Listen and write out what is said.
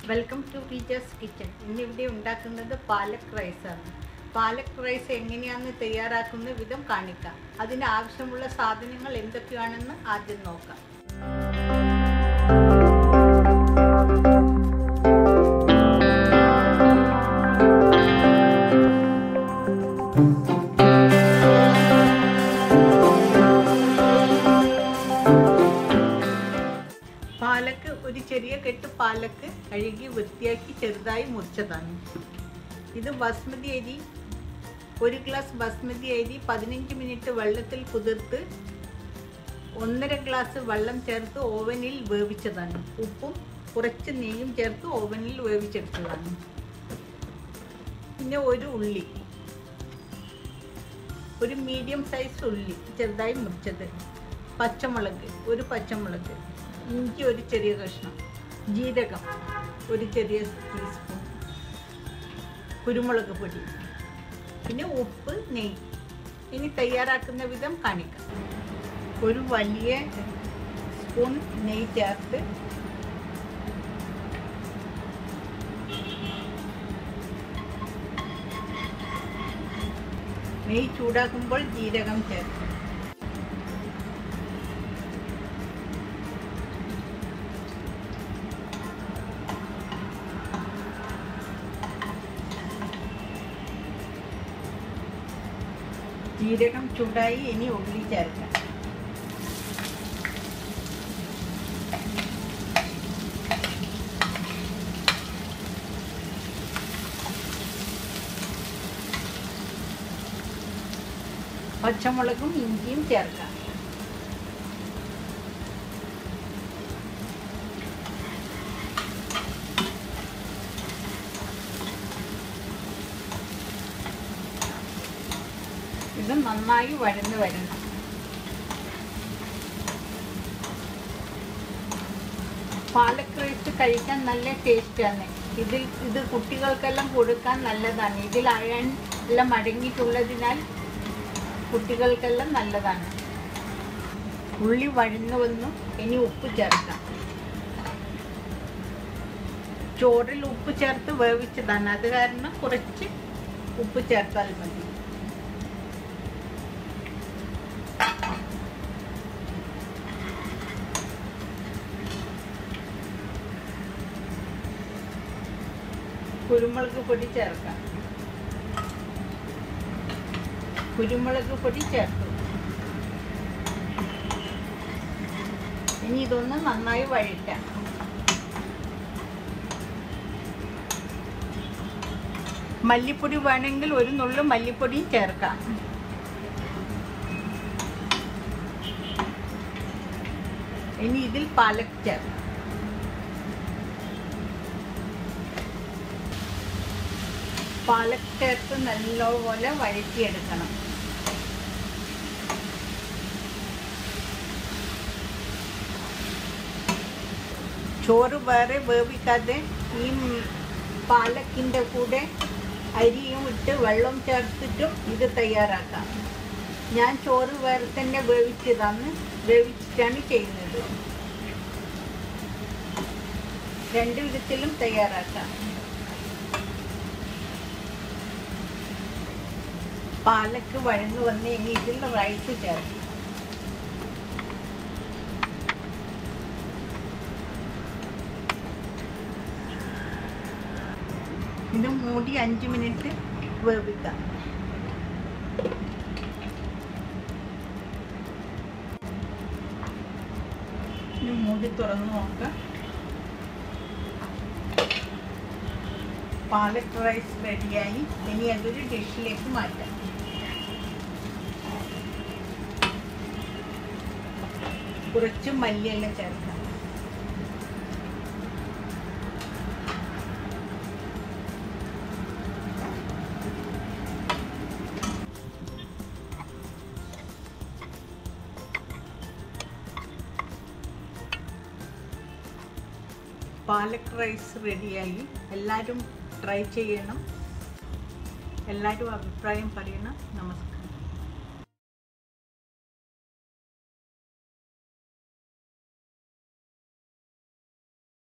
welcome to teachers kitchen ഇന്നിവിടെ ഉണ്ടാക്കുന്നത് പാലക് റൈസാണ് പാലക് റൈസ് എങ്ങനെയാണെന്ന് തയ്യാറാക്കുന്ന വിധം കാണിക്കാം അതിന് ആവശ്യമുള്ള സാധനങ്ങൾ എന്തൊക്കെയാണെന്ന് ആദ്യം നോക്കാം പാലക്ക് ഒരു ചെറിയ കെട്ട് പാലക്ക് കഴുകി വൃത്തിയാക്കി ചെറുതായി മുറിച്ചതാണ് ഇത് ബസ്മതി അരി ഒരു ഗ്ലാസ് ബസ്മതി അരി പതിനഞ്ച് മിനിറ്റ് വെള്ളത്തിൽ കുതിർത്ത് ഒന്നര ഗ്ലാസ് വെള്ളം ചേർത്ത് ഓവനിൽ വേവിച്ചതാണ് ഉപ്പും കുറച്ച് നെയ്യും ചേർത്ത് ഓവനിൽ വേവിച്ചെടുത്തതാണ് പിന്നെ ഒരു ഉള്ളി ഒരു മീഡിയം സൈസ് ഉള്ളി ചെറുതായി മുറിച്ചത് പച്ചമുളക് ഒരു പച്ചമുളക് ഇഞ്ചി ഒരു ചെറിയ കഷ്ണം ജീരകം ഒരു ചെറിയ ടീസ്പൂൺ കുരുമുളക് പൊടി പിന്നെ ഉപ്പ് നെയ്യ് ഇനി തയ്യാറാക്കുന്ന വിധം കാണിക്കാം ഒരു വലിയ സ്പൂൺ നെയ്യ് ചേർത്ത് നെയ്യ് ചൂടാക്കുമ്പോൾ ജീരകം ചേർക്കും ജീരകം ചൂടായി ഇനി ഉള്ളി ചേർക്കാം പച്ചമുളകും ഇഞ്ചിയും ചേർക്കാം ഇത് നന്നായി വഴന്ന് വരണം പാലക്ക് റൈസ് കഴിക്കാൻ നല്ല ടേസ്റ്റാണ് ഇതിൽ ഇത് കുട്ടികൾക്കെല്ലാം കൊടുക്കാൻ നല്ലതാണ് ഇതിൽ അയൺ എല്ലാം അടങ്ങിയിട്ടുള്ളതിനാൽ കുട്ടികൾക്കെല്ലാം നല്ലതാണ് ഉള്ളി വഴന്നു വന്നു ഇനി ഉപ്പ് ചേർക്കാം ചോറിൽ ഉപ്പ് ചേർത്ത് വേവിച്ചതാണ് അത് കാരണം കുറച്ച് ഉപ്പ് ചേർത്താൽ മതി കുരുമുളക് പൊടി ചേർക്കാം കുരുമുളക് പൊടി ചേർത്തു ഇനി ഇതൊന്ന് നന്നായി വഴറ്റാം മല്ലിപ്പൊടി വേണമെങ്കിൽ ഒരു നുള്ളു മല്ലിപ്പൊടിയും ചേർക്കാം ഇനി ഇതിൽ പാലക് ചേർക്കാം പാലക് ചേർത്ത് നല്ലപോലെ വഴറ്റിയെടുക്കണം ചോറ് വേറെ വേവിക്കാതെ ഈ പാലക്കിൻ്റെ കൂടെ അരിയും ഇട്ട് വെള്ളം ചേർത്തിട്ടും ഇത് തയ്യാറാക്കാം ഞാൻ ചോറ് വേറെ തന്നെ വേവിച്ചതാണ് വേവിച്ചിട്ടാണ് ചെയ്യുന്നത് രണ്ട് വിധത്തിലും തയ്യാറാക്കാം പാലക്ക് വഴന്നു വന്ന് ഇനി ഇതിൽ റൈസ് ചേർക്കും ഇത് മൂടി അഞ്ച് മിനിറ്റ് വേവിക്കാം ഇത് മൂടി തുറന്ന് നോക്കാം പാലക് റൈസ് റെഡിയായി ഇനി അതൊരു ഡിഷിലേക്ക് മാറ്റാം കുറച്ച് മല്ലിയില ചേർക്കാം പാലക് റൈസ് റെഡിയായി എല്ലാവരും ട്രൈ ചെയ്യണം എല്ലാവരും അഭിപ്രായം പറയണം നമസ്കാരം